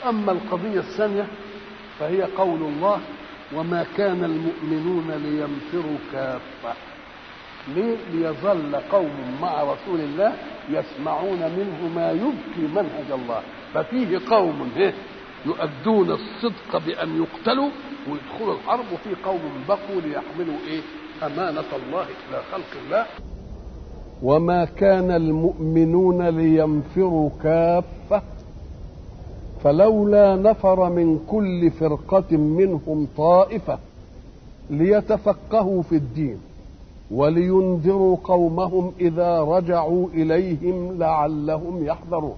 أما القضية الثانية فهي قول الله وما كان المؤمنون لينفروا كافة ليه؟ ليظل قوم مع رسول الله يسمعون منه ما يبكي منهج الله ففيه قوم إيه؟ يؤدون الصدق بأن يقتلوا ويدخلوا الحرب وفي قوم بقوا ليحملوا إيه؟ أمانة الله إلى خلق الله وما كان المؤمنون لينفروا كافة فلولا نفر من كل فرقة منهم طائفة ليتفقهوا في الدين ولينذروا قومهم إذا رجعوا إليهم لعلهم يحذرون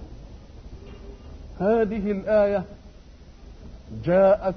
هذه الآية جاءت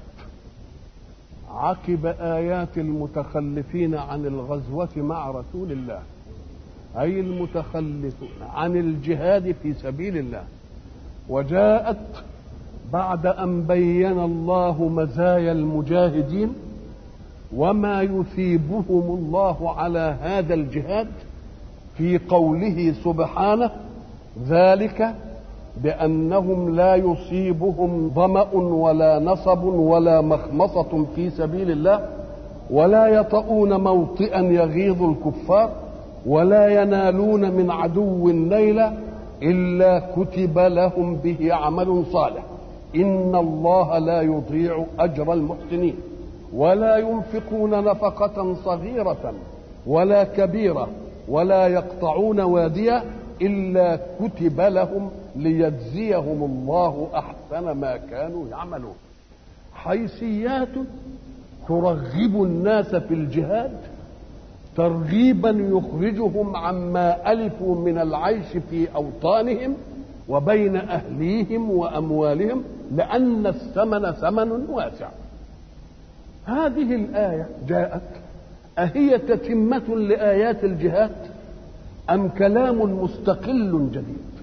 عقب آيات المتخلفين عن الغزوة مع رسول الله أي المتخلفون عن الجهاد في سبيل الله وجاءت بعد أن بين الله مزايا المجاهدين وما يثيبهم الله على هذا الجهاد في قوله سبحانه ذلك بأنهم لا يصيبهم ظمأ ولا نصب ولا مخمصة في سبيل الله ولا يطؤون موطئا يغيظ الكفار ولا ينالون من عدو نيلا إلا كتب لهم به عمل صالح إن الله لا يضيع أجر المحسنين ولا ينفقون نفقة صغيرة ولا كبيرة ولا يقطعون واديا إلا كتب لهم ليجزيهم الله أحسن ما كانوا يعملون حيثيات ترغب الناس في الجهاد ترغيبا يخرجهم عما ألفوا من العيش في أوطانهم وبين أهليهم وأموالهم لأن الثمن ثمن واسع هذه الآية جاءت أهي تتمة لآيات الجهاد أم كلام مستقل جديد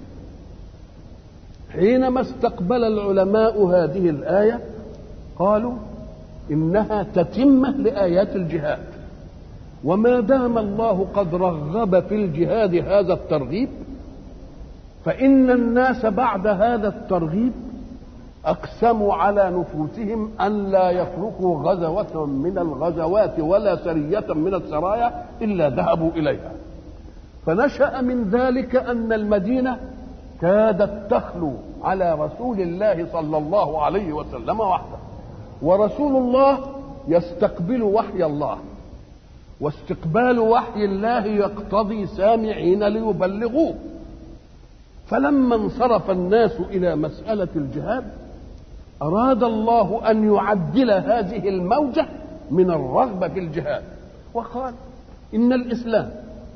حينما استقبل العلماء هذه الآية قالوا إنها تتمة لآيات الجهاد وما دام الله قد رغب في الجهاد هذا الترغيب فإن الناس بعد هذا الترغيب أقسموا على نفوسهم أن لا يتركوا غزوة من الغزوات ولا سرية من السرايا إلا ذهبوا إليها فنشأ من ذلك أن المدينة كادت تخلو على رسول الله صلى الله عليه وسلم وحده ورسول الله يستقبل وحي الله واستقبال وحي الله يقتضي سامعين ليبلغوه فلما انصرف الناس الى مساله الجهاد اراد الله ان يعدل هذه الموجه من الرغبه في الجهاد وقال ان الاسلام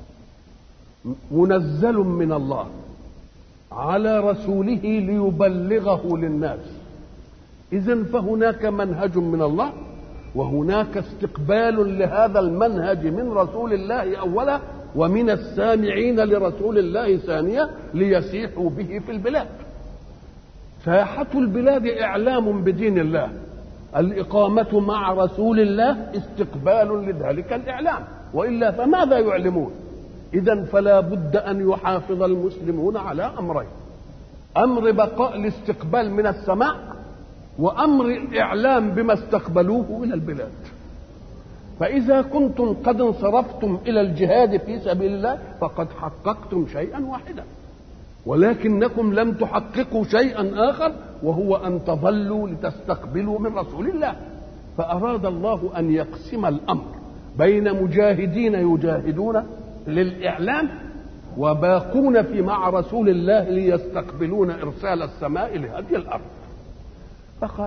منزل من الله على رسوله ليبلغه للناس اذا فهناك منهج من الله وهناك استقبال لهذا المنهج من رسول الله اولا ومن السامعين لرسول الله ثانية ليسيحوا به في البلاد ساحة البلاد إعلام بدين الله الإقامة مع رسول الله استقبال لذلك الإعلام وإلا فماذا يعلمون إذا فلا بد أن يحافظ المسلمون على أمرين أمر بقاء الاستقبال من السماء وأمر الإعلام بما استقبلوه إلى البلاد فإذا كنتم قد انصرفتم إلى الجهاد في سبيل الله فقد حققتم شيئا واحدا ولكنكم لم تحققوا شيئا آخر وهو أن تظلوا لتستقبلوا من رسول الله فأراد الله أن يقسم الأمر بين مجاهدين يجاهدون للإعلام وباقون في مع رسول الله ليستقبلون إرسال السماء لهدي الأرض فقال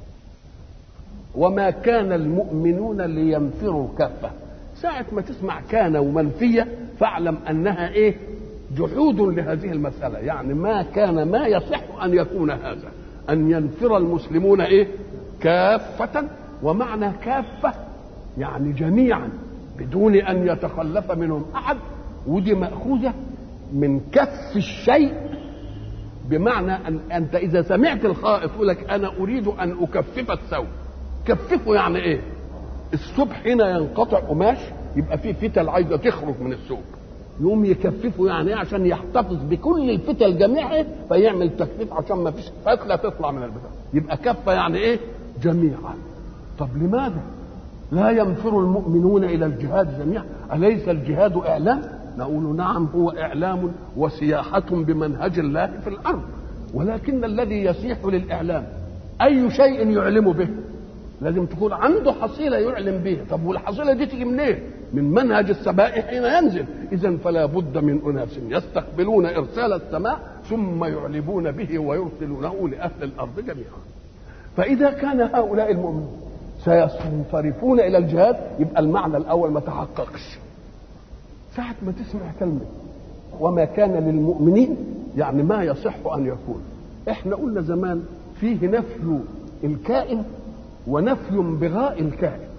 وما كان المؤمنون لينفروا كافة ساعة ما تسمع كان ومنفية فاعلم أنها إيه جحود لهذه المسألة يعني ما كان ما يصح أن يكون هذا أن ينفر المسلمون إيه كافة ومعنى كافة يعني جميعا بدون أن يتخلف منهم أحد ودي مأخوذة من كف الشيء بمعنى أن أنت إذا سمعت الخائف يقول لك أنا أريد أن أكفف الثوب كففه يعني ايه الثوب حين ينقطع قماش يبقى فيه فتل عايزه تخرج من الثوب يقوم يكففه يعني ايه عشان يحتفظ بكل الفتل جميعها فيعمل تكفيف عشان ما فيش فتله تطلع من البتاع يبقى كفه يعني ايه جميعا طب لماذا لا ينفر المؤمنون الى الجهاد جميعا اليس الجهاد اعلام نقول نعم هو اعلام وسياحه بمنهج الله في الارض ولكن الذي يسيح للاعلام اي شيء يعلم به لازم تكون عنده حصيلة يعلم بها طب والحصيلة دي تيجي منين إيه؟ من منهج السماء حين ينزل إذا فلا بد من أناس يستقبلون إرسال السماء ثم يعلمون به ويرسلونه لأهل الأرض جميعا فإذا كان هؤلاء المؤمنون سينصرفون إلى الجهاد يبقى المعنى الأول ما تحققش ساعة ما تسمع كلمة وما كان للمؤمنين يعني ما يصح أن يكون احنا قلنا زمان فيه نفي الكائن ونفي بغاء الكائن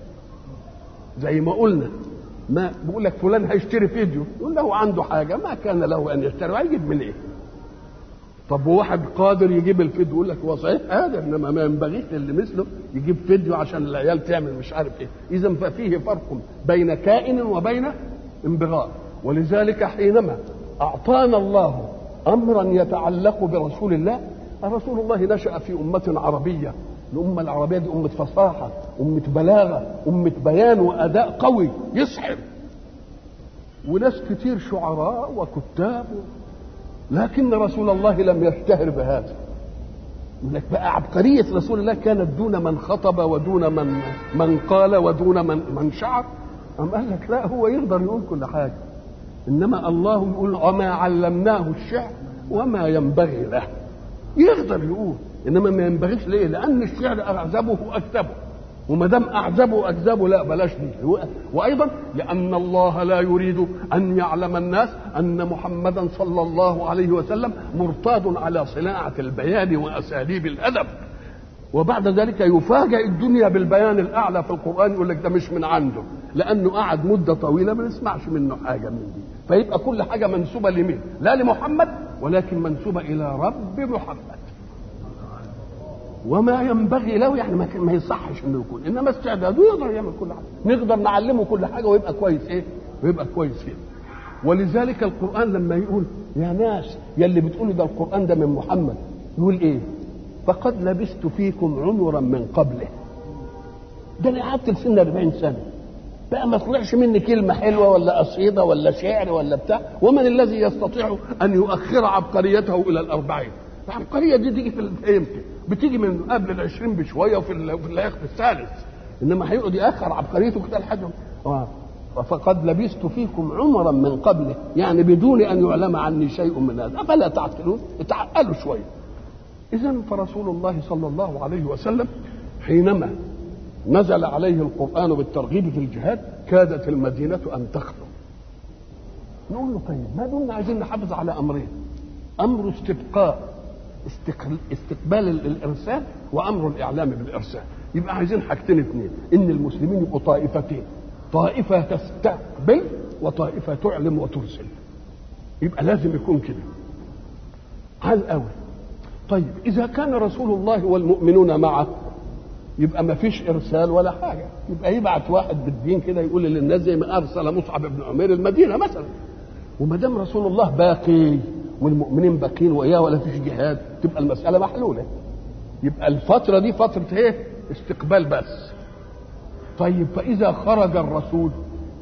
زي ما قلنا ما بيقول لك فلان هيشتري فيديو يقول له عنده حاجه ما كان له ان يشتري هيجيب من ايه طب وواحد قادر يجيب الفيديو يقول لك هو صحيح قادر انما ما ينبغيش للي مثله يجيب فيديو عشان العيال تعمل مش عارف ايه اذا ففيه فرق بين كائن وبين انبغاء ولذلك حينما اعطانا الله امرا يتعلق برسول الله رسول الله نشا في امه عربيه الأمة العربية دي أمة فصاحة أمة بلاغة أمة بيان وأداء قوي يسحر وناس كتير شعراء وكتاب لكن رسول الله لم يشتهر بهذا يقول لك بقى عبقرية رسول الله كانت دون من خطب ودون من من قال ودون من من شعر أم قال لك لا هو يقدر يقول كل حاجة إنما الله يقول وما علمناه الشعر وما ينبغي له يقدر يقول انما ما ينبغيش ليه؟ لان الشعر اعزبه واكذبه وما دام اعزبه واكذبه لا بلاش دي وايضا لان الله لا يريد ان يعلم الناس ان محمدا صلى الله عليه وسلم مرتاد على صناعه البيان واساليب الادب وبعد ذلك يفاجئ الدنيا بالبيان الاعلى في القران يقول لك ده مش من عنده لانه قعد مده طويله ما نسمعش منه حاجه من دي فيبقى كل حاجه منسوبه لمين؟ لا لمحمد ولكن منسوبه الى رب محمد وما ينبغي له يعني ما, ما يصحش انه يكون انما استعداده يقدر يعمل كل حاجه نقدر نعلمه كل حاجه ويبقى كويس ايه ويبقى كويس فيه ولذلك القران لما يقول يا ناس يا اللي بتقولوا ده القران ده من محمد يقول ايه فقد لبست فيكم عمرا من قبله ده انا قعدت لسن 40 سنه بقى ما طلعش مني كلمه حلوه ولا قصيده ولا شعر ولا بتاع ومن الذي يستطيع ان يؤخر عبقريته الى الاربعين العبقريه دي تيجي في امتى؟ بتيجي من قبل العشرين بشويه وفي في اللياقه الثالث انما هيقعد ياخر عبقريته كده لحد فقد لبثت فيكم عمرا من قبله يعني بدون ان يعلم عني شيء من هذا افلا تعقلون اتعقلوا شويه اذا فرسول الله صلى الله عليه وسلم حينما نزل عليه القران بالترغيب في الجهاد كادت المدينه ان تخلو نقول له طيب ما دمنا عايزين نحافظ على امرين امر استبقاء استقبال الارسال وامر الاعلام بالارسال يبقى عايزين حاجتين اثنين ان المسلمين يبقوا طائفتين طائفه تستقبل وطائفه تعلم وترسل يبقى لازم يكون كده على الاول طيب اذا كان رسول الله والمؤمنون معه يبقى ما فيش ارسال ولا حاجه يبقى يبعت واحد بالدين كده يقول للناس زي ما ارسل مصعب بن عمير المدينه مثلا وما دام رسول الله باقي والمؤمنين باقين وإياه ولا فيش جهاد تبقى المسألة محلولة يبقى الفترة دي فترة ايه؟ استقبال بس طيب فإذا خرج الرسول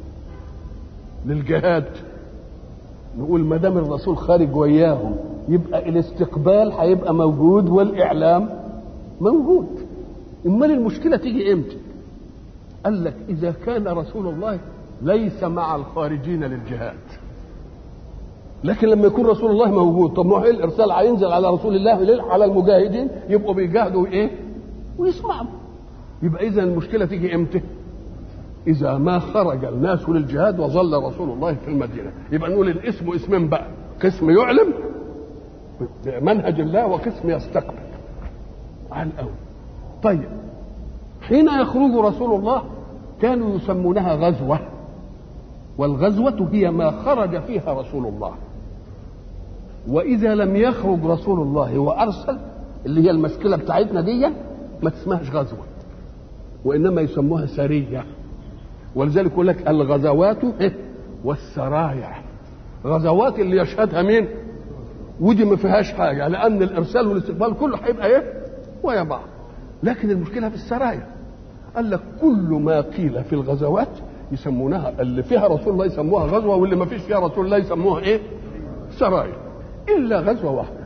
للجهاد نقول ما دام الرسول خارج وياهم يبقى الاستقبال هيبقى موجود والإعلام موجود امال المشكلة تيجي امتى؟ قال لك إذا كان رسول الله ليس مع الخارجين للجهاد لكن لما يكون رسول الله موجود طب ما هو الارسال هينزل على رسول الله على المجاهدين يبقوا بيجاهدوا ايه؟ ويسمعوا يبقى اذا المشكله تيجي امتى؟ اذا ما خرج الناس للجهاد وظل رسول الله في المدينه يبقى نقول الاسم اسمين بقى قسم يعلم بمنهج الله وقسم يستقبل على الاول طيب حين يخرج رسول الله كانوا يسمونها غزوه والغزوه هي ما خرج فيها رسول الله واذا لم يخرج رسول الله وارسل اللي هي المشكله بتاعتنا دي ما تسمهاش غزوه وانما يسموها سريه ولذلك يقول لك الغزوات والسرايا غزوات اللي يشهدها مين ودي ما فيهاش حاجه لان الارسال والاستقبال كله هيبقى ايه ويا بعض لكن المشكله في السرايا قال لك كل ما قيل في الغزوات يسمونها اللي فيها رسول الله يسموها غزوه واللي ما فيش فيها رسول الله يسموها ايه سرايا الا غزوه واحده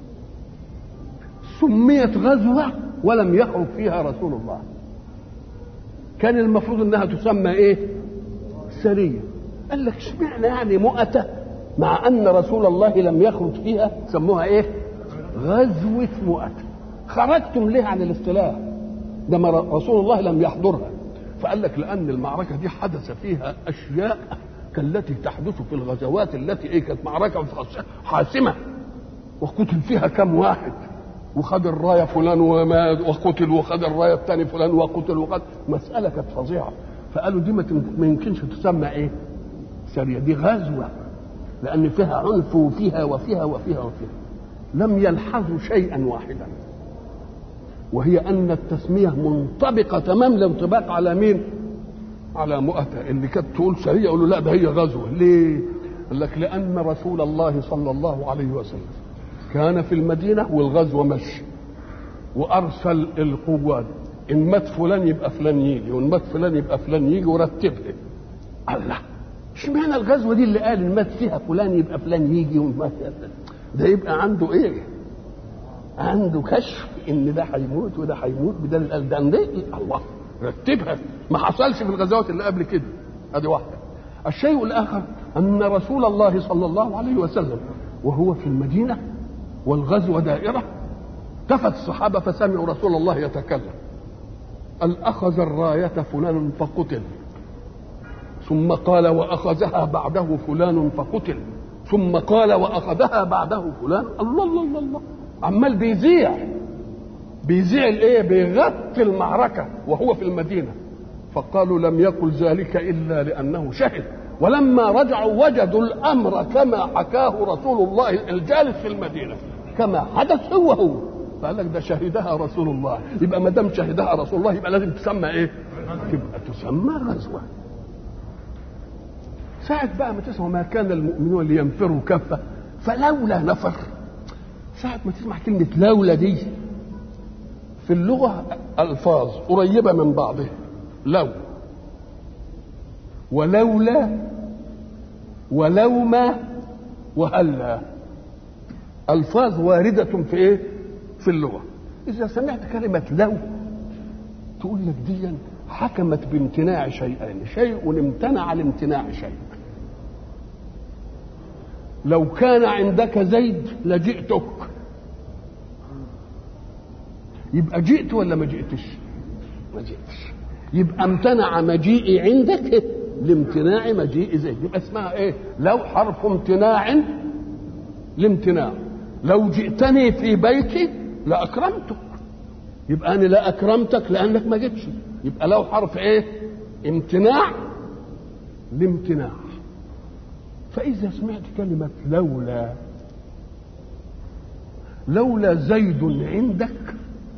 سميت غزوه ولم يخرج فيها رسول الله كان المفروض انها تسمى ايه سريه قال لك اشمعنى يعني مؤته مع ان رسول الله لم يخرج فيها سموها ايه غزوه مؤته خرجتم ليه عن الاصطلاح ده ما رسول الله لم يحضرها فقال لك لان المعركه دي حدث فيها اشياء كالتي تحدث في الغزوات التي ايه كانت معركه حاسمه وقتل فيها كم واحد وخد الرايه فلان وما وقتل وخد الرايه الثاني فلان وقتل وخد مساله كانت فظيعه فقالوا دي ما يمكنش تسمى ايه؟ سريه دي غزوه لان فيها عنف وفيها وفيها وفيها وفيها لم يلحظوا شيئا واحدا وهي ان التسميه منطبقه تمام الانطباق على مين؟ على مؤتة اللي كانت تقول سريه يقولوا لا ده هي غزوه ليه؟ قال لك لان رسول الله صلى الله عليه وسلم كان في المدينه والغزوه مشي وارسل القوات ان مات فلان يبقى فلان يجي وان مات فلان يبقى فلان يجي ورتبها الله اشمعنى الغزوه دي اللي قال ان مات فيها فلان يبقى فلان يجي وان مات ده يبقى عنده ايه؟ عنده كشف ان ده هيموت وده هيموت بدل قال ده الله رتبها ما حصلش في الغزوات اللي قبل كده ادي واحده الشيء الاخر ان رسول الله صلى الله عليه وسلم وهو في المدينه والغزوه دائره التفت الصحابه فسمعوا رسول الله يتكلم قال اخذ الرايه فلان فقتل ثم قال واخذها بعده فلان فقتل ثم قال واخذها بعده فلان الله الله الله, الله. عمال بيذيع بيذيع الايه بيغطي المعركه وهو في المدينه فقالوا لم يقل ذلك الا لانه شهد ولما رجعوا وجدوا الامر كما حكاه رسول الله الجالس في المدينه كما حدث هو هو فقال لك ده شهدها رسول الله يبقى ما دام شهدها رسول الله يبقى لازم تسمى ايه؟ تبقى تسمى غزوه ساعة بقى ما تسمع ما كان المؤمنون لينفروا كافة فلولا نفر ساعة ما تسمع كلمة لولا دي في اللغة ألفاظ قريبة من بعضها لو ولولا ولوما وهلا ألفاظ واردة في إيه؟ في اللغة إذا سمعت كلمة لو تقول لك دي حكمت بامتناع شيئين شيء امتنع لامتناع شيء لو كان عندك زيد لجئتك يبقى جئت ولا ما جئتش ما جئتش يبقى امتنع مجيئي عندك لامتناع مجيء زيد يبقى اسمها ايه لو حرف امتناع لامتناع لو جئتني في بيتي لاكرمتك يبقى انا لا اكرمتك لانك ما جيتش يبقى لو حرف ايه امتناع لامتناع فاذا سمعت كلمه لولا لولا زيد عندك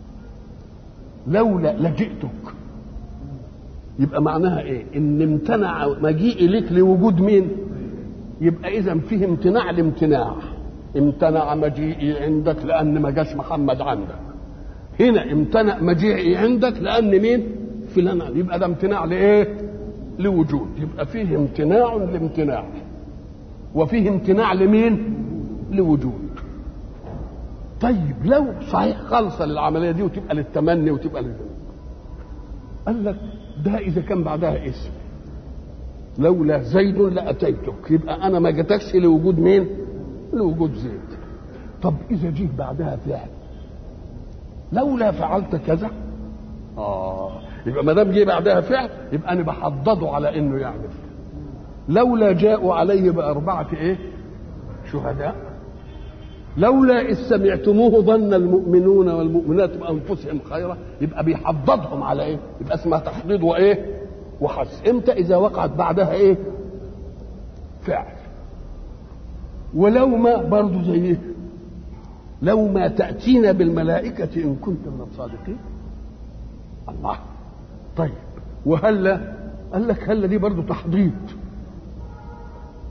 لولا لجئتك يبقى معناها ايه ان امتنع مجيئي لك لوجود مين يبقى اذا فيه امتناع لامتناع امتنع مجيئي عندك لان ما جاش محمد عندك هنا امتنع مجيئي عندك لان مين فلان يبقى ده امتناع لايه لوجود يبقى فيه امتناع لامتناع وفيه امتناع لمين لوجود طيب لو صحيح خالصة للعملية دي وتبقى للتمني وتبقى للتمني. قال لك ده إذا كان بعدها اسم لولا زيد لأتيتك يبقى أنا ما جتكش لوجود مين؟ لوجود زيد طب إذا جيت بعدها فعل لولا فعلت كذا آه يبقى ما دام جه بعدها فعل يبقى أنا بحضده على إنه يعمل لولا جاءوا عليه بأربعة إيه؟ شهداء لولا إذ سمعتموه ظن المؤمنون والمؤمنات بأنفسهم خيرا يبقى بيحضضهم على إيه؟ يبقى اسمها تحضيض وإيه؟ وحث إمتى إذا وقعت بعدها إيه؟ فعل ولو ما برضه زي إيه؟ لو ما تأتينا بالملائكة إن كنت من الصادقين الله طيب وهلا قال لك هلا دي برضه تحضيض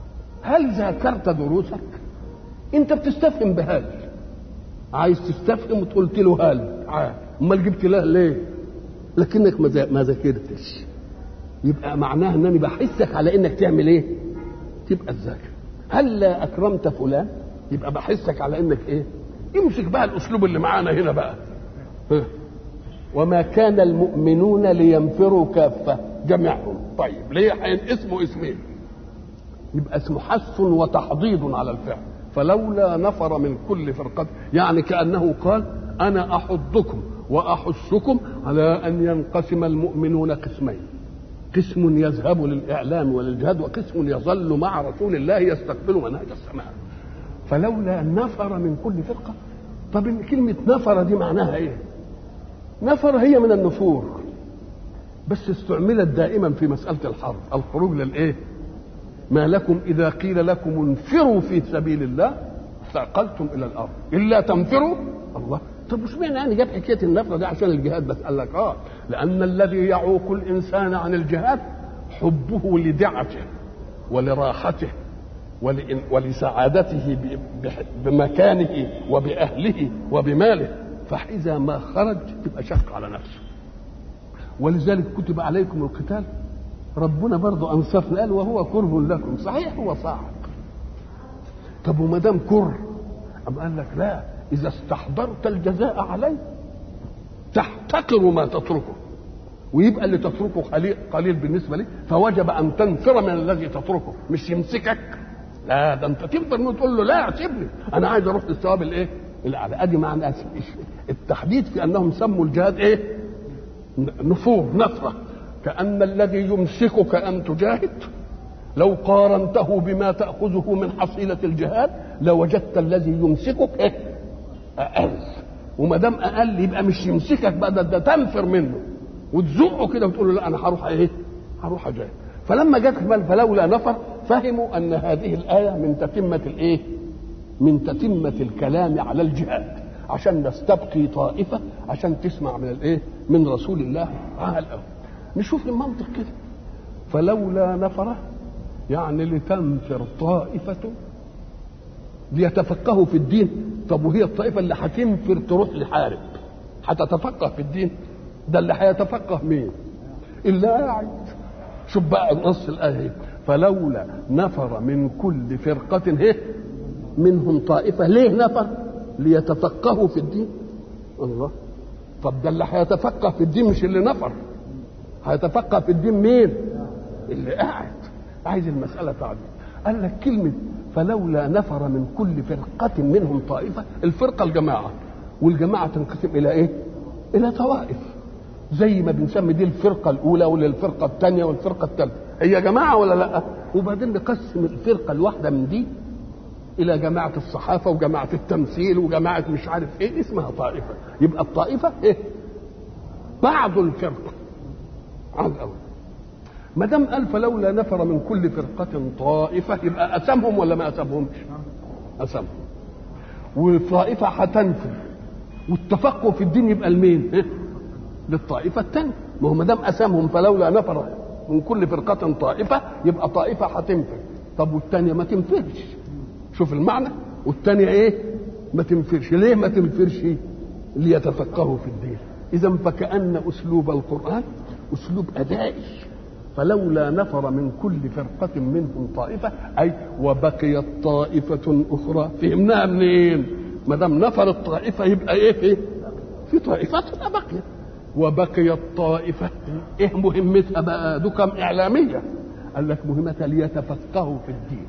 هل ذاكرت دروسك انت بتستفهم بهل عايز تستفهم وقلت له هل امال جبت له ليه لكنك ما ذاكرتش يبقى معناها انني بحسك على انك تعمل ايه تبقى تذاكر هل لا اكرمت فلان يبقى بحسك على انك ايه امسك بقى الاسلوب اللي معانا هنا بقى ها. وما كان المؤمنون لينفروا كافه جميعهم طيب ليه اسمه اسمين يبقى اسمه حث وتحضيض على الفعل فلولا نفر من كل فرقة يعني كأنه قال أنا أحضكم وأحثكم على أن ينقسم المؤمنون قسمين قسم يذهب للإعلام وللجهاد وقسم يظل مع رسول الله يستقبل منهج السماء فلولا نفر من كل فرقة طب كلمة نفر دي معناها إيه نفر هي من النفور بس استعملت دائما في مسألة الحرب الخروج للإيه ما لكم إذا قيل لكم انفروا في سبيل الله ثاقلتم إلى الأرض إلا تنفروا الله طب وش معنى يعني جاب حكايه النفره دي عشان الجهاد بس قال لك اه لان الذي يعوق الانسان عن الجهاد حبه لدعته ولراحته ولسعادته بمكانه وباهله وبماله فاذا ما خرج تبقى شق على نفسه ولذلك كتب عليكم القتال ربنا برضه انصفنا قال وهو كره لكم صحيح هو صاعق طب وما دام كره أم قال لك لا إذا استحضرت الجزاء عليه تحتقر ما تتركه ويبقى اللي تتركه قليل, قليل بالنسبة لي فوجب أن تنفر من الذي تتركه مش يمسكك لا ده أنت تفضل تقول له لا سيبني أنا عايز أروح للثواب الإيه؟ الأعلى أدي معنى التحديد في أنهم سموا الجهاد إيه؟ نفور نفرة كأن الذي يمسكك أن تجاهد لو قارنته بما تأخذه من حصيلة الجهاد لوجدت الذي يمسكك إيه؟ أقل وما دام أقل يبقى مش يمسكك بقى ده, ده تنفر منه وتزقه كده وتقول له لا أنا هروح إيه؟ هروح أجاهد فلما جت فلولا نفر فهموا أن هذه الآية من تتمة الإيه؟ من تتمة الكلام على الجهاد عشان نستبقي طائفة عشان تسمع من الإيه؟ من رسول الله تعالى الأول نشوف المنطق كده فلولا نفر يعني لتنفر طائفة ليتفقهوا في الدين طب وهي الطائفة اللي هتنفر تروح لحارب هتتفقه في الدين ده اللي هيتفقه مين اللي قاعد شوف بقى نص الآية فلولا نفر من كل فرقة هي منهم طائفة ليه نفر ليتفقهوا في الدين الله طب ده اللي هيتفقه في الدين مش اللي نفر هيتفقه في الدين مين اللي قاعد عايز المسألة تعديل قال لك كلمة فلولا نفر من كل فرقة منهم طائفة الفرقة الجماعة والجماعة تنقسم إلى إيه؟ إلى طوائف زي ما بنسمي دي الفرقة الأولى ولا الفرقة الثانية والفرقة الثالثة هي جماعة ولا لأ؟ وبعدين نقسم الفرقة الواحدة من دي إلى جماعة الصحافة وجماعة التمثيل وجماعة مش عارف إيه اسمها طائفة يبقى الطائفة إيه؟ بعض الفرقة عن أول ما دام قال فلولا نفر من كل فرقة طائفة يبقى أسمهم ولا ما أسمهمش؟ أسمهم والطائفة هتنفر والتفقه في الدين يبقى لمين؟ إيه؟ للطائفة الثانية ما هو ما دام أسمهم فلولا نفر من كل فرقة طائفة يبقى طائفة هتنفر طب والثانية ما تنفرش شوف المعنى والثانية إيه؟ ما تنفرش ليه ما تنفرش؟ ليتفقهوا في الدين إذا فكأن أسلوب القرآن أسلوب أدائي فلولا نفر من كل فرقة منهم طائفة أي وبقيت طائفة أخرى فهمناها منين؟ ما دام نفر الطائفة يبقى إيه في؟ في طائفة بقيت وبقيت طائفة إيه مهمتها بقى؟ دو كم إعلامية قال لك مهمتها ليتفقهوا في الدين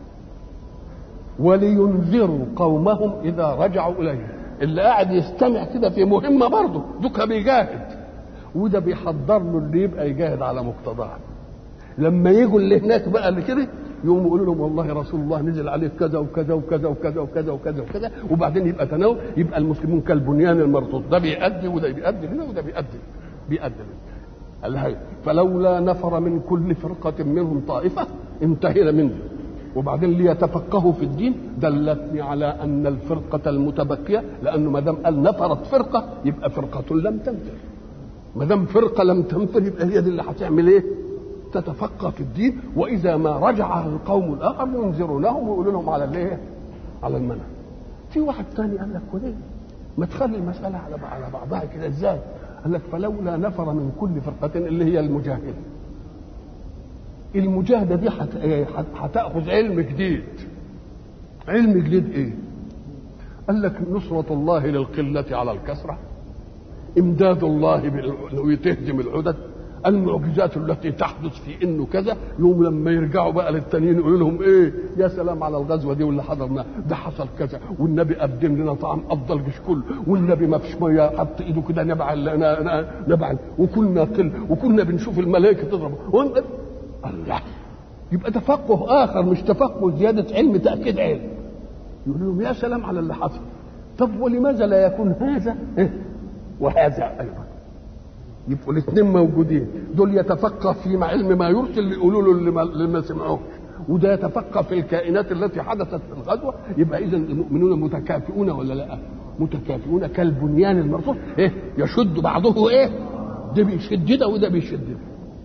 ولينذروا قومهم إذا رجعوا إليهم اللي قاعد يستمع كده في مهمة برضه دوكا بيجاهد وده بيحضر له اللي يبقى يجاهد على مقتضاه لما يجوا اللي هناك بقى اللي كده يقوموا يقولوا لهم والله رسول الله نزل عليه كذا وكذا وكذا وكذا وكذا وكذا وكذا وبعدين يبقى تناول يبقى المسلمون كالبنيان المرصوص ده بيأدي وده بيأدي هنا وده بيأدي بيأدي قال هي فلولا نفر من كل فرقة منهم طائفة انتهينا منه وبعدين ليتفقهوا في الدين دلتني على ان الفرقه المتبقيه لانه ما دام قال نفرت فرقه يبقى فرقه لم تنفر ما دام فرقه لم تنفر يبقى هي دي اللي هتعمل ايه؟ تتفقه في الدين واذا ما رجع القوم الاخر ينذرونهم ويقولوا لهم على الايه؟ على المنهج. في واحد ثاني قال لك وليه؟ ما تخلي المساله على على بعضها كده ازاي؟ قال لك فلولا نفر من كل فرقه اللي هي المجاهده. المجاهده دي هتاخذ علم جديد. علم جديد ايه؟ قال لك نصرة الله للقلة على الكثرة إمداد الله بأنه تهدم العدد المعجزات التي تحدث في انه كذا يوم لما يرجعوا بقى للتانيين يقولوا لهم ايه يا سلام على الغزوه دي واللي حضرنا ده حصل كذا والنبي قدم لنا طعام افضل جيش كله والنبي ما فيش ميه حط ايده كده نبع نبع وكنا قل وكنا بنشوف الملائكه تضرب الله يبقى تفقه اخر مش تفقه زياده علم تاكيد علم يقول لهم يا سلام على اللي حصل طب ولماذا لا يكون هذا وهذا ايضا يبقوا الاثنين موجودين دول يتفقه في علم ما يرسل يقولوا له اللي ما, اللي ما سمعوش وده يتفقه في الكائنات التي حدثت في الغزوه يبقى اذا المؤمنون متكافئون ولا لا؟ متكافئون كالبنيان المرصوص ايه يشد بعضه ايه؟ ده بيشد ده وده بيشد ده.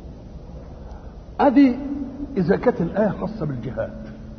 ادي اذا كانت الايه خاصه بالجهاد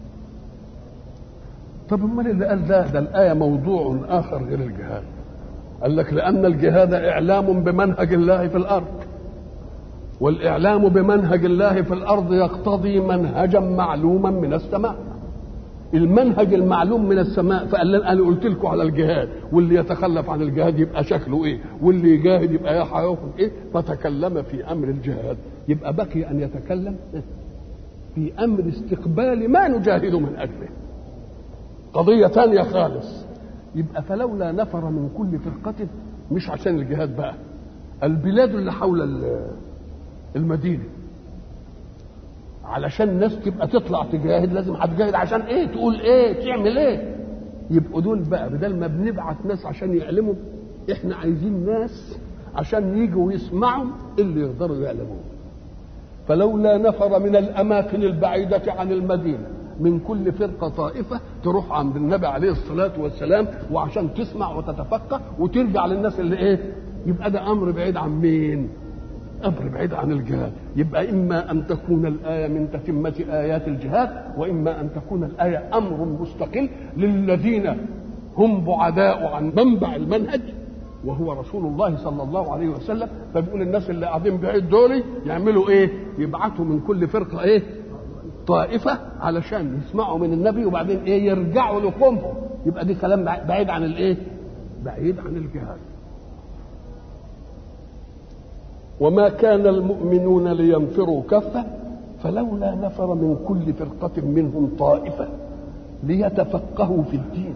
طب امال اللي قال ده ده الايه موضوع اخر غير الجهاد قال لك لان الجهاد اعلام بمنهج الله في الارض والاعلام بمنهج الله في الارض يقتضي منهجا معلوما من السماء المنهج المعلوم من السماء فقال انا قلت لكم على الجهاد واللي يتخلف عن الجهاد يبقى شكله ايه واللي يجاهد يبقى هياخد ايه فتكلم في امر الجهاد يبقى بقي ان يتكلم في امر استقبال ما نجاهد من اجله قضيه ثانيه خالص يبقى فلولا نفر من كل فرقه مش عشان الجهاد بقى البلاد اللي حول المدينه علشان الناس تبقى تطلع تجاهد لازم هتجاهد عشان ايه تقول ايه تعمل ايه يبقوا دول بقى بدل ما بنبعت ناس عشان يعلموا احنا عايزين ناس عشان يجوا يسمعوا اللي يقدروا يعلموه فلولا نفر من الاماكن البعيده عن المدينه من كل فرقه طائفه تروح عند النبي عليه الصلاه والسلام وعشان تسمع وتتفقه وترجع للناس اللي ايه يبقى ده امر بعيد عن مين امر بعيد عن الجهاد يبقى اما ان تكون الايه من تتمه ايات الجهاد واما ان تكون الايه امر مستقل للذين هم بعداء عن منبع المنهج وهو رسول الله صلى الله عليه وسلم فبيقول الناس اللي قاعدين بعيد دول يعملوا ايه يبعتوا من كل فرقه ايه طائفه علشان يسمعوا من النبي وبعدين ايه يرجعوا لقومهم يبقى دي كلام بعيد عن الايه بعيد عن الجهاد وما كان المؤمنون لينفروا كفة فلولا نفر من كل فرقة منهم طائفة ليتفقهوا في الدين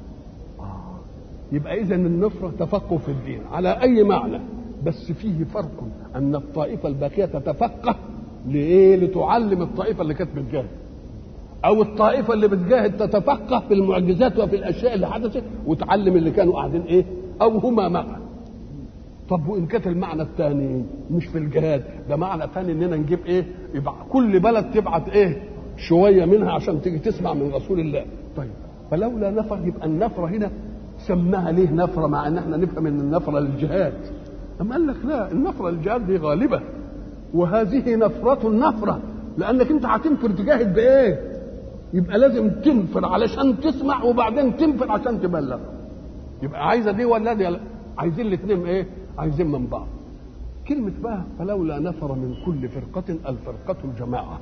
يبقى إذا النفرة تفقه في الدين على أي معنى بس فيه فرق أن الطائفة الباقية تتفقه لإيه؟ لتعلم الطائفة اللي كانت بتجاهد أو الطائفة اللي بتجاهد تتفقه في المعجزات وفي الأشياء اللي حدثت وتعلم اللي كانوا قاعدين إيه؟ أو هما معا طب وان كانت المعنى الثاني مش في الجهاد ده معنى ثاني اننا نجيب ايه يبقى كل بلد تبعت ايه شويه منها عشان تيجي تسمع من رسول الله طيب فلولا نفر يبقى النفره هنا سماها ليه نفره مع ان احنا نفهم ان النفره للجهاد اما قال لك لا النفره للجهاد دي غالبه وهذه نفرة النفرة لأنك أنت هتنفر تجاهد بإيه؟ يبقى لازم تنفر علشان تسمع وبعدين تنفر عشان تبلغ يبقى عايزة دي ولا دي عايزين الاثنين إيه؟ عايزين من بعض كلمة بقى فلولا نفر من كل فرقة الفرقة الجماعة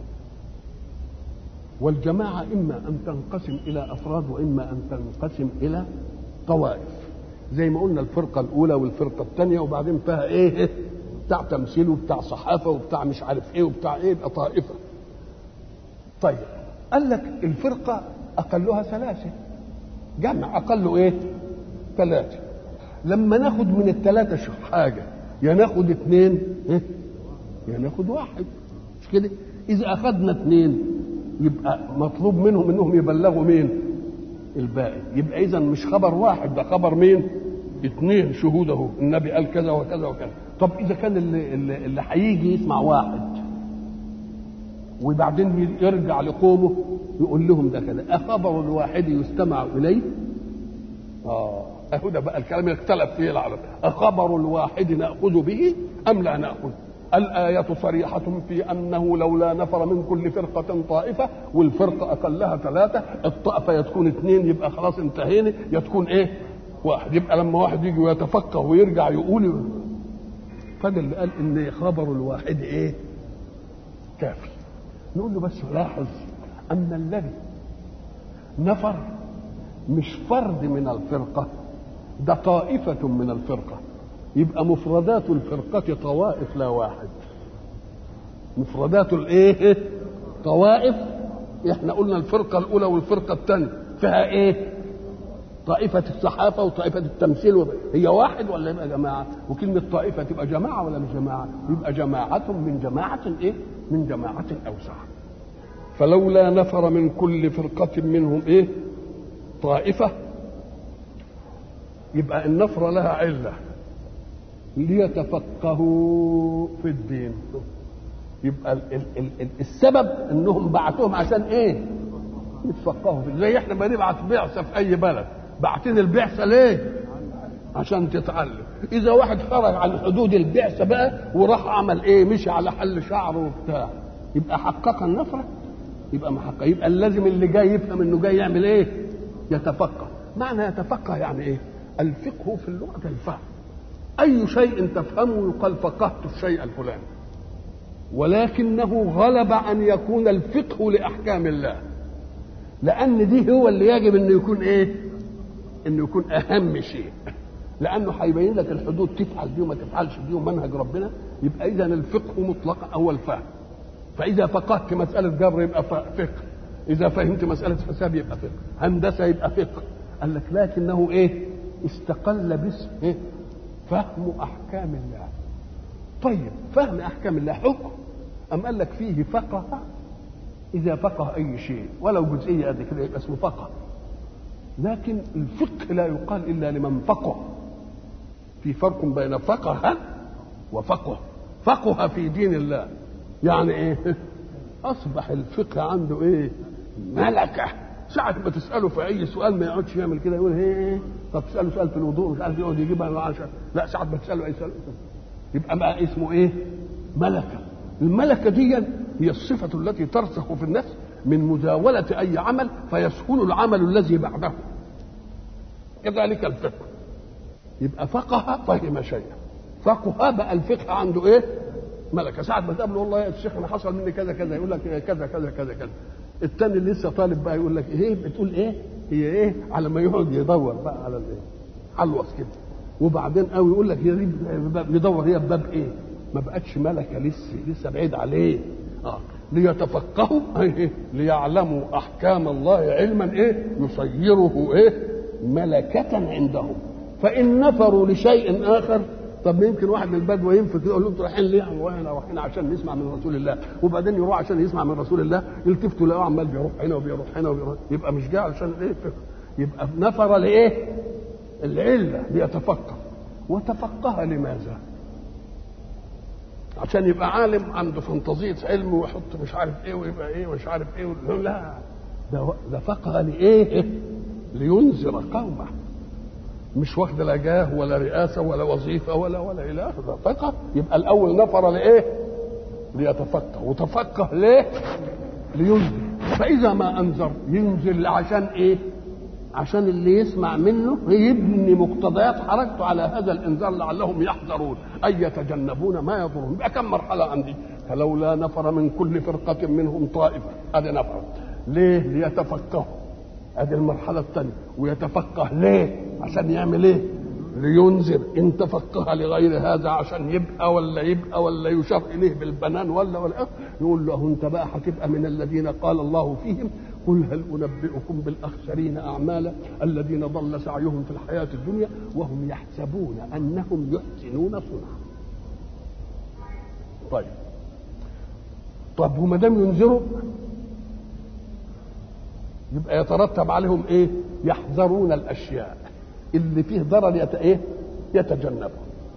والجماعة إما أن تنقسم إلى أفراد وإما أن تنقسم إلى طوائف زي ما قلنا الفرقة الأولى والفرقة الثانية وبعدين فيها إيه بتاع تمثيل وبتاع صحافة وبتاع مش عارف إيه وبتاع إيه يبقى طائفة طيب قال لك الفرقة أقلها ثلاثة جمع أقله إيه ثلاثة لما ناخد من الثلاثة شو حاجة يا ناخد اثنين إيه؟ يا ناخد واحد مش كده إذا أخذنا اثنين يبقى مطلوب منهم انهم يبلغوا مين الباقي يبقى اذا مش خبر واحد ده خبر مين اثنين شهود اهو النبي قال كذا وكذا وكذا طب اذا كان اللي اللي, اللي هيجي يسمع واحد وبعدين يرجع لقومه يقول لهم ده كذا اخبر الواحد يستمع اليه اه اهو ده بقى الكلام اللي اختلف فيه العرب اخبر الواحد ناخذ به ام لا ناخذ الآية صريحة في أنه لولا نفر من كل فرقة طائفة والفرقة أقلها ثلاثة الطائفة يتكون اثنين يبقى خلاص انتهينا يتكون إيه؟ واحد يبقى لما واحد يجي ويتفقه ويرجع يقول فده اللي قال إن خبر الواحد إيه؟ كافي نقول له بس لاحظ أن الذي نفر مش فرد من الفرقة ده طائفة من الفرقة يبقى مفردات الفرقة طوائف لا واحد مفردات الايه طوائف احنا قلنا الفرقة الأولى والفرقة الثانية فيها ايه طائفة الصحافة وطائفة التمثيل و... هي واحد ولا يبقى جماعة وكلمة طائفة تبقى جماعة ولا مش جماعة يبقى جماعة من جماعة ايه من جماعة أوسع فلولا نفر من كل فرقة منهم ايه طائفة يبقى النفر لها علة ليتفقهوا في الدين يبقى ال ال ال ال السبب انهم بعتوهم عشان ايه يتفقهوا في زي احنا بنبعت بعثه في اي بلد بعتين البعثه ليه عشان تتعلم اذا واحد خرج عن حدود البعثه بقى وراح عمل ايه مشي على حل شعره وبتاع يبقى حقق النفره يبقى محقق يبقى لازم اللي جاي يفهم انه جاي يعمل ايه يتفقه معنى يتفقه يعني ايه الفقه في اللغه الفهم اي شيء تفهمه يقال فقهت الشيء الفلاني ولكنه غلب ان يكون الفقه لاحكام الله لان دي هو اللي يجب انه يكون ايه انه يكون اهم شيء لانه هيبين لك الحدود تفعل دي وما تفعلش دي ومنهج ربنا يبقى اذا الفقه مطلقا هو الفهم فاذا فقهت مساله جبر يبقى فقه اذا فهمت مساله حساب يبقى فقه هندسه يبقى فقه قال لك لكنه ايه استقل باسم إيه؟ فهم احكام الله طيب فهم احكام الله حكم ام قال لك فيه فقه اذا فقه اي شيء ولو جزئيه قد كده يبقى اسمه فقه لكن الفقه لا يقال الا لمن فقه في فرق بين فقه وفقه فقه في دين الله يعني ايه اصبح الفقه عنده ايه ملكه ساعة ما تسأله في أي سؤال ما يقعدش يعمل كده يقول ايه طب تسأله سؤال في الوضوء مش عارف يقعد يجيبها عشان لا ساعة ما تسأله أي سؤال يبقى بقى اسمه ايه؟ ملكة الملكة دي هي الصفة التي ترسخ في النفس من مزاولة أي عمل فيسهل العمل الذي بعده كذلك الفقه يبقى فقه فهم شيئا فقه بقى الفقه عنده ايه؟ ملكة ساعة ما تقابله والله يا الشيخ أنا حصل مني كذا كذا يقول لك كذا كذا كذا كذا التاني اللي لسه طالب بقى يقول لك ايه بتقول ايه هي ايه على ما يقعد يدور بقى على الايه حلوص كده وبعدين قوي يقول لك هي دي يدور هي بباب ايه ما بقتش ملكه لسه لسه بعيد عليه اه ليتفقهوا ايه ليعلموا احكام الله علما ايه يصيره ايه ملكة عندهم فإن نفروا لشيء آخر طب يمكن واحد من البدو ينفق يقول لهم انتوا رايحين ليه؟ والله رايحين عشان نسمع من رسول الله وبعدين يروح عشان يسمع من رسول الله يلتفتوا يلاقوه عمال بيروح هنا وبيروح هنا وبيروح يبقى مش جاي عشان ايه يبقى نفر لايه؟ العله ليتفقه وتفقه لماذا؟ عشان يبقى عالم عنده فانتازيه علم ويحط مش عارف ايه ويبقى ايه ومش عارف ايه لا ده ده فقه لايه؟ لينذر قومه مش واخد لا جاه ولا رئاسه ولا وظيفه ولا ولا الى اخره فقه يبقى الاول نفر لايه؟ ليتفقه وتفقه ليه؟ لينذر فاذا ما انذر ينزل عشان ايه؟ عشان اللي يسمع منه يبني مقتضيات حركته على هذا الانذار لعلهم يحذرون اي يتجنبون ما يضرهم يبقى كم مرحله عندي فلولا نفر من كل فرقه منهم طائفه ادي نفر ليه؟ ليتفقهوا ادي المرحله الثانيه ويتفقه ليه؟ عشان يعمل ايه؟ لينذر ان تفقه لغير هذا عشان يبقى ولا يبقى ولا يشار اليه بالبنان ولا ولا يقول له انت بقى هتبقى من الذين قال الله فيهم قل هل انبئكم بالاخسرين اعمالا الذين ضل سعيهم في الحياه الدنيا وهم يحسبون انهم يحسنون صنعا. طيب طب وما دام ينذروا يبقى يترتب عليهم ايه؟ يحذرون الاشياء اللي فيه ضرر يت... ايه؟ يتجنبه.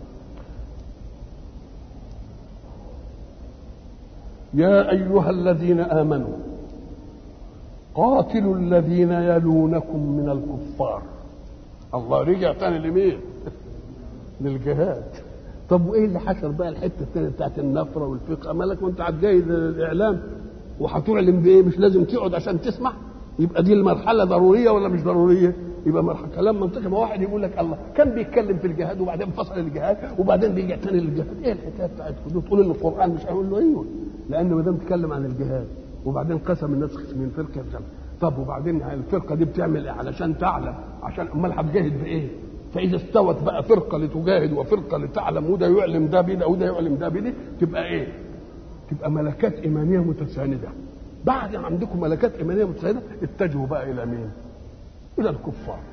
يا ايها الذين امنوا قاتلوا الذين يلونكم من الكفار. الله رجع تاني لمين؟ للجهاد. طب وايه اللي حشر بقى الحته الثانيه بتاعت النفره والفقه مالك وانت هتجاهد الاعلام وهتعلم بايه مش لازم تقعد عشان تسمع يبقى دي المرحله ضروريه ولا مش ضروريه يبقى مرحله كلام منطقي ما واحد يقول لك الله كان بيتكلم في الجهاد وبعدين فصل الجهاد وبعدين بيرجع تاني للجهاد ايه الحكايه بتاعتكم دي تقول ان القران مش هقول له ايوه لان ما دام اتكلم عن الجهاد وبعدين قسم الناس من فرقه مش عارف. طب وبعدين الفرقه دي بتعمل ايه علشان تعلم عشان امال هتجاهد بايه فاذا استوت بقى فرقه لتجاهد وفرقه لتعلم وده يعلم ده بده وده يعلم ده بده تبقى ايه تبقى ملكات ايمانيه متسانده بعد عندكم ملكات ايمانيه متسانده اتجهوا بقى الى مين الى الكفار